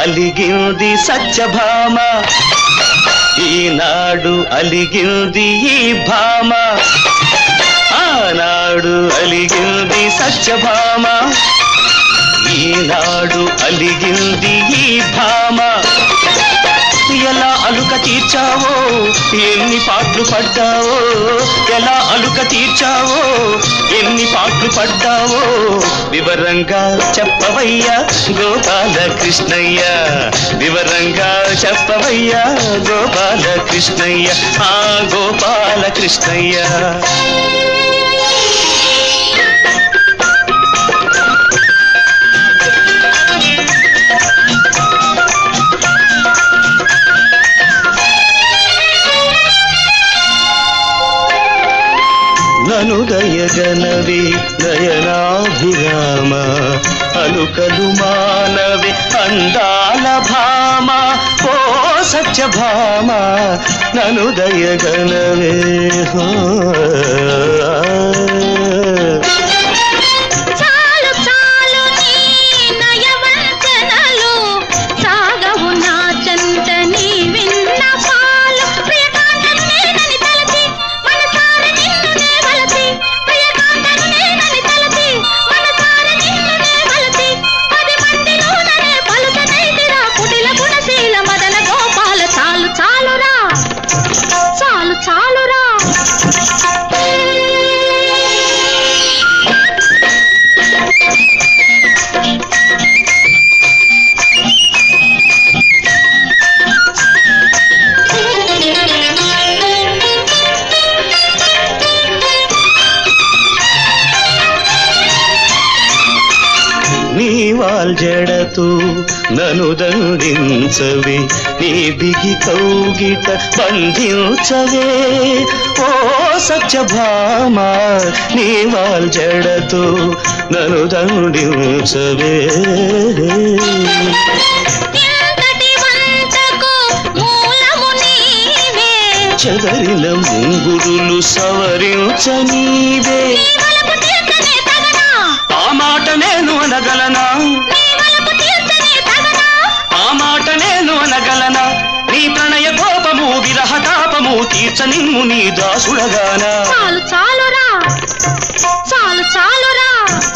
అలిగింది సత్యభామ ఈనాడు అలిగింది ఈ భామ ఆనాడు అలిగింది సత్యభామ ఈనాడు అలిగింది ఈ భామ ఎలా అలుక తీర్చావో ఎన్ని పాటలు పడ్డావో ఎలా అలుక తీర్చావో ఎన్ని పాటలు పడ్డావో వివరంగా చెప్పవయ్యా గోపాల కృష్ణయ్య వివరంగా చెప్పవయ్యా గోపాల కృష్ణయ్య ఆ గోపాల కృష్ణయ్య నను దయగనవి నయనాభిరామ అలుకలు మానవి అందాల భామ ఓ సత్యభామ నను దయగనవే హో. చాలు చాలు నీ నయవంచనలు సాగవు నా చెంత నీ విన్న పాలు ప్రియకాంతను నేనని తలచి మనసార నిన్నునే వలచి ప్రియకాంతను నేనని తలచి మనసార నిన్నునే వలచి పది మందిలోననే పలుకనైతిరా కుటిల గుణశీల మదన గోపాల చాలు చాలురా చాలు చాలురా నీ వాల్జడతో నను దండించవే నీ బిగి కౌగిట బంధించవే ఓ సత్యభామ నీ వాల్జడతో నను దండించవే ఇంతటి వంటకు మూలము నీవే చెదరిన ముంగురులు సవరించనీవే నీ వలపు తీర్చనే తగనా ఆ మాట నేను అనగలనా నీ వలపు తీర్చనే తగనా ఆ మాట నేను అనగలనా నీ ప్రణయ కోపము విరహ తాపము తీర్చ నిన్ను నీ దాసుడగానా చాలు చాలురా చాలు చాలురా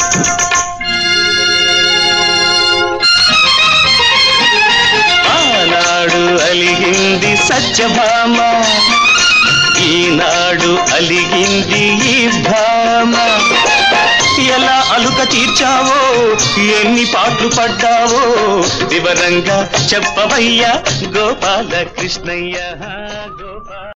ఆనాడు అలిగింది సత్యభామ ఈనాడు అలిగింది ఈ భామ ఎలా అలుక తీర్చావో ఎన్ని పాటలు పడ్డావో వివరంగా చెప్పవయ్యా గోపాల కృష్ణయ్య గోపాల